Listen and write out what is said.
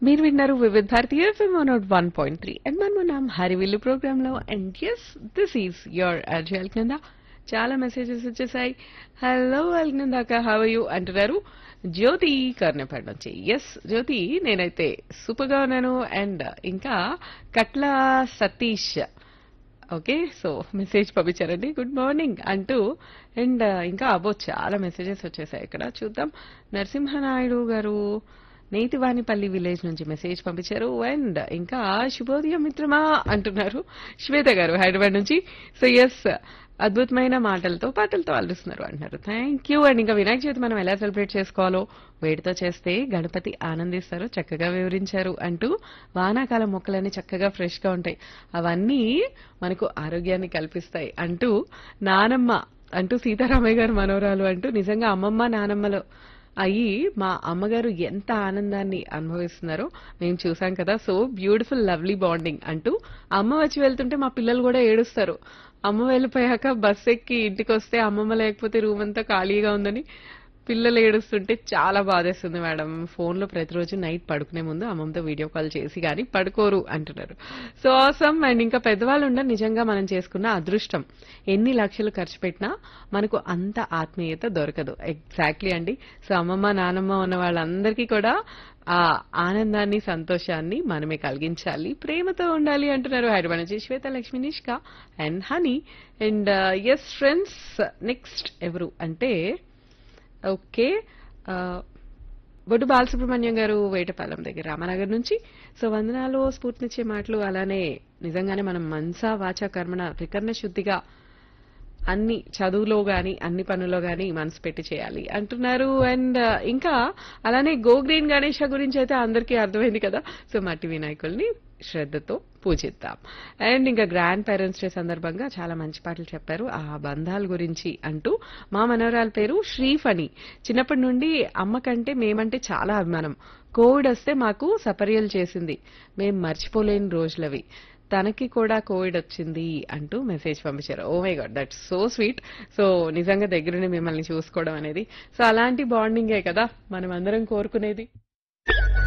మీరు విన్నారు Vividh Bharatiya FM naught one point three and మనం ఉన్నాం హరివిల్లు ప్రోగ్రామ్ లో and yes this is your RJ Alkananda చాలా మెసేజెస్ వచ్చేసాయి హలో అల్కినందాక హవ్ యూ అంటున్నారు జ్యోతి కర్ణపాడు నుంచి ఎస్ జ్యోతి నేనైతే సూపర్ గా ఉన్నాను అండ్ ఇంకా Katla Satish okay so message పంపించారండి గుడ్ మార్నింగ్ అంటూ అండ్ ఇంకా అబో చాలా మెసేజెస్ వచ్చేసాయి ఇక్కడ చూద్దాం నరసింహనాయుడు గారు నేతివానిపల్లి విలేజ్ నుంచి మెసేజ్ పంపించారు అండ్ ఇంకా శుభోదయం మిత్రమా అంటున్నారు శ్వేత గారు హైదరాబాద్ నుంచి సో ఎస్ అద్భుతమైన మాటలతో పాటలతో అల్లుస్తున్నారు అంటున్నారు థ్యాంక్ యూ అండ్ ఇంకా వినాయక చవితి మనం ఎలా సెలబ్రేట్ చేసుకోవాలో వేడితో చేస్తే గణపతి ఆనందిస్తారు చక్కగా వివరించారు అంటూ వానాకాలం మొక్కలన్నీ చక్కగా ఫ్రెష్ గా ఉంటాయి అవన్నీ మనకు ఆరోగ్యాన్ని కల్పిస్తాయి అంటూ నానమ్మ అంటూ సీతారామయ్య గారు మనోరాలు అంటూ నిజంగా అమ్మమ్మ నానమ్మలో అయ్యి మా అమ్మగారు ఎంత ఆనందాన్ని అనుభవిస్తున్నారో మేము చూసాం కదా సో బ్యూటిఫుల్ లవ్లీ బాండింగ్ అంటూ అమ్మ వచ్చి వెళ్తుంటే మా పిల్లలు కూడా ఏడుస్తారు అమ్మ వెళ్ళిపోయాక బస్ ఎక్కి ఇంటికి వస్తే అమ్మమ్మ లేకపోతే రూమ్ అంతా ఖాళీగా ఉందని పిల్లలు ఏడుస్తుంటే చాలా బాధేస్తుంది మేడం ఫోన్లో ప్రతిరోజు నైట్ పడుకునే ముందు అమ్మమ్మతో వీడియో కాల్ చేసి కానీ పడుకోరు అంటున్నారు సో ఆసమ్ అండ్ ఇంకా పెద్దవాళ్ళు ఉండ నిజంగా మనం చేసుకున్న అదృష్టం ఎన్ని లక్షలు ఖర్చు పెట్టినా మనకు అంత ఆత్మీయత దొరకదు ఎగ్జాక్ట్లీ అండి సో అమ్మమ్మ నానమ్మ ఉన్న వాళ్ళందరికీ కూడా ఆ ఆనందాన్ని సంతోషాన్ని మనమే కలిగించాలి ప్రేమతో ఉండాలి అంటున్నారు హైదరాబాద్ నుంచి Shweta Lakshmi Nishka and honey and yes friends next ఎవరు అంటే ఓకే ఆ, బొడ్డు బాలసుబ్రహ్మణ్యం గారు వేటపాలెం దగ్గర రామనగర్ నుంచి సో వందనాలు స్ఫూర్తినిచ్చే మాటలు అలానే నిజంగానే మనం మనసా వాచా కర్మణ త్రికరణ శుద్ధిగా అన్ని చదువులో గాని అన్ని పనుల్లో గాని మనసు పెట్టి చేయాలి అంటున్నారు అండ్ ఇంకా అలానే గో గ్రీన్ గణేష గురించి అయితే అందరికీ అర్థమైంది కదా సో మట్టి వినాయకుల్ని శ్రద్ధతో పూజిద్దాం అండ్ ఇంకా గ్రాండ్ పేరెంట్స్ డే సందర్భంగా చాలా మంచి పాటలు చెప్పారు ఆ బంధాల గురించి అంటూ మా మనవరాల పేరు శ్రీఫణి చిన్నప్పటి నుండి అమ్మ కంటే మేమంటే చాలా అభిమానం కోవిడ్ వస్తే మాకు సపర్యలు చేసింది మేం మర్చిపోలేని రోజులవి తనకి కూడా కోవిడ్ వచ్చింది అంటూ మెసేజ్ పంపించారు oh my god that's so sweet so నిజంగా దగ్గరుండి మిమ్మల్ని చూసుకోవడం అనేది సో అలాంటి బాండింగే కదా మనం అందరం కోరుకునేది